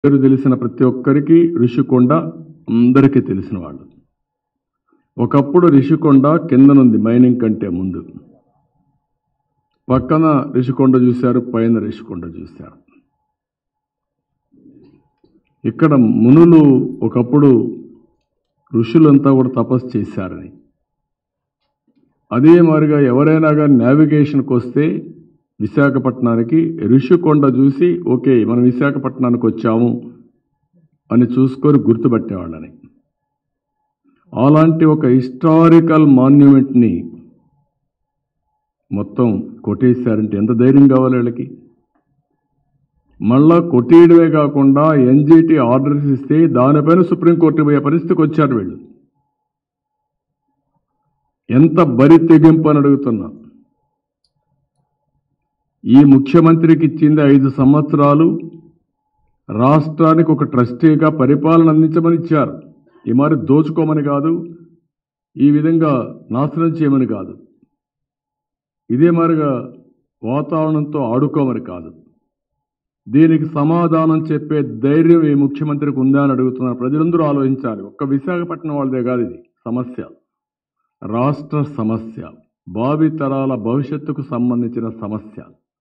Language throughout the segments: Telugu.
పేరు తెలిసిన ప్రతి ఒక్కరికి ఋషికొండ అందరికీ తెలిసిన వాళ్ళు ఒకప్పుడు ఋషికొండ కిందనుంది మైనింగ్ కంటే ముందు పక్కన ఋషికొండ చూశారు పైన ఋషికొండ చూశారు ఇక్కడ మునులు ఒకప్పుడు ఋషులంతా కూడా తపస్సు చేశారని అదే మాదిరిగా ఎవరైనా కానీ నావిగేషన్కి వస్తే విశాఖపట్నానికి ఋషికొండ చూసి ఓకే మనం విశాఖపట్నానికి వచ్చాము అని చూసుకొని గుర్తుపట్టేవాళ్ళని అలాంటి ఒక హిస్టారికల్ మాన్యుమెంట్ని మొత్తం కొట్టేశారంటే ఎంత ధైర్యం కావాలి వీళ్ళకి మళ్ళా కొట్టేయడమే కాకుండా ఎన్జిటి ఆర్డర్స్ ఇస్తే దానిపైన సుప్రీంకోర్టు పోయే పరిస్థితికి వచ్చారు వీళ్ళు ఎంత బరి తెగింపు అని అడుగుతున్నా ఈ ముఖ్యమంత్రికి ఇచ్చింది ఐదు సంవత్సరాలు రాష్ట్రానికి ఒక ట్రస్టీగా పరిపాలన అందించమని ఇచ్చారు ఈ మరి దోచుకోమని కాదు ఈ విధంగా నాశనం చేయమని కాదు ఇదే మారిగా వాతావరణంతో ఆడుకోమని కాదు దీనికి సమాధానం చెప్పే ధైర్యం ఈ ముఖ్యమంత్రికి ఉందా అని అడుగుతున్నారు ప్రజలందరూ ఆలోచించాలి ఒక్క విశాఖపట్నం వాళ్ళదే కాదు ఇది సమస్య రాష్ట్ర సమస్య భావితరాల భవిష్యత్తుకు సంబంధించిన సమస్య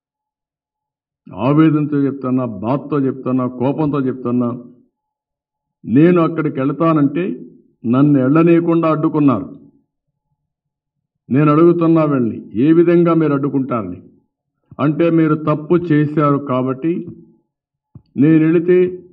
ఆవేదనతో చెప్తున్నా బాధతో చెప్తున్నా కోపంతో చెప్తున్నా నేను అక్కడికి వెళ్తానంటే నన్ను వెళ్ళనీయకుండా అడ్డుకున్నారు నేను అడుగుతున్నా వెళ్ళి ఏ విధంగా మీరు అడ్డుకుంటారని అంటే మీరు తప్పు చేశారు కాబట్టి నేను వెళితే